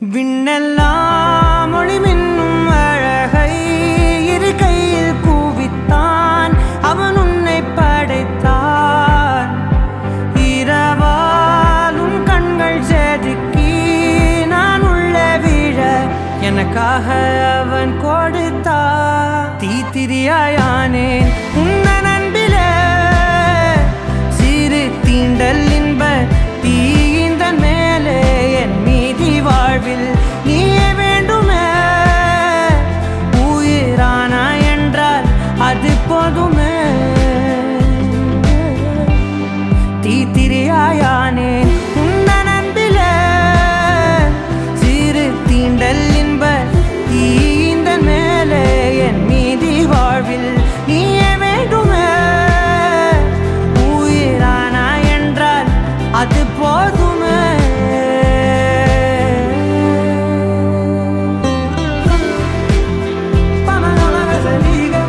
விண்ணெல்லாம் ஒளிமின்னும் அழகை இரு கையில் கூவித்தான் அவன் உன்னை படைத்தான் இரவாலும் கண்கள் செதுக்கி நான் உள்ளே விழ எனக்காக அவன் கொடுத்தான் தீத்திரியாயானேன் உன்னன் அன்பிலே சிறு தீண்டல் இன்ப தீயிந்தன் மேலே என் மீதி வாழ்வில் நீயே வேண்டுமே உயிரானா என்றால் அது போதுமே தீத்திரியாயானேன் உன்னன் அன்பிலே சிறு தீண்டல் இன்ப தீயிந்தன் மேலே என் மீதி வாழ்வில் நீயே வேண்டுமே உயிரானா என்றால் அது போதுமே பமகமகசலிக,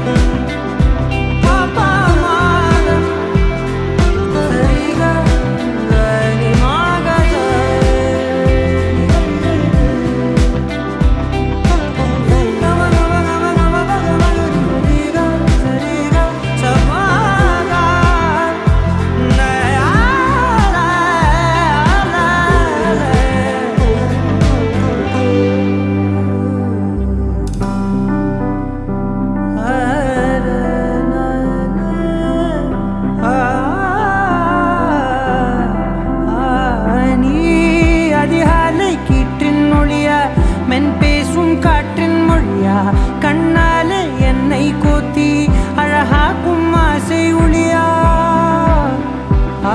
பாப்பாமாக, சரிக, கனிமாகத. நீ அதிகாலை கீற்றின் மொழியா மென் பேசும் காற்றின் மொழியா கண்ணாலே என்னை கோத்தி அழகாக்கும் ஆசை ஒளியா ஆ,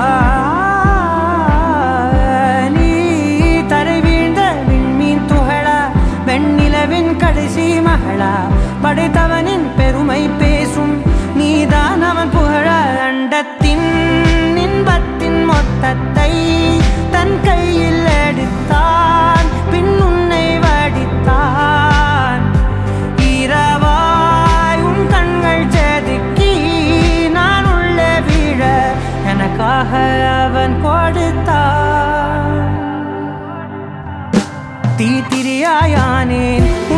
நீ தரை வீழ்ந்த விண்மீன் துகளா வெண்ணிலவின் கடைசி மகளா படைத்தவனின் பெருமை பேசும் நீதான் அவன் புகழ அண்டத்தின் இன்பத்தின் மொத்தத்தை தன் கையில் எடுத்தான் பின் உன்னை வடித்தான் இரவாய் உன் கண்கள் செதுக்கி நான் உள்ளே விழ எனக்காக அவன் கொடுத்தான் தீத்திரியாயானேன்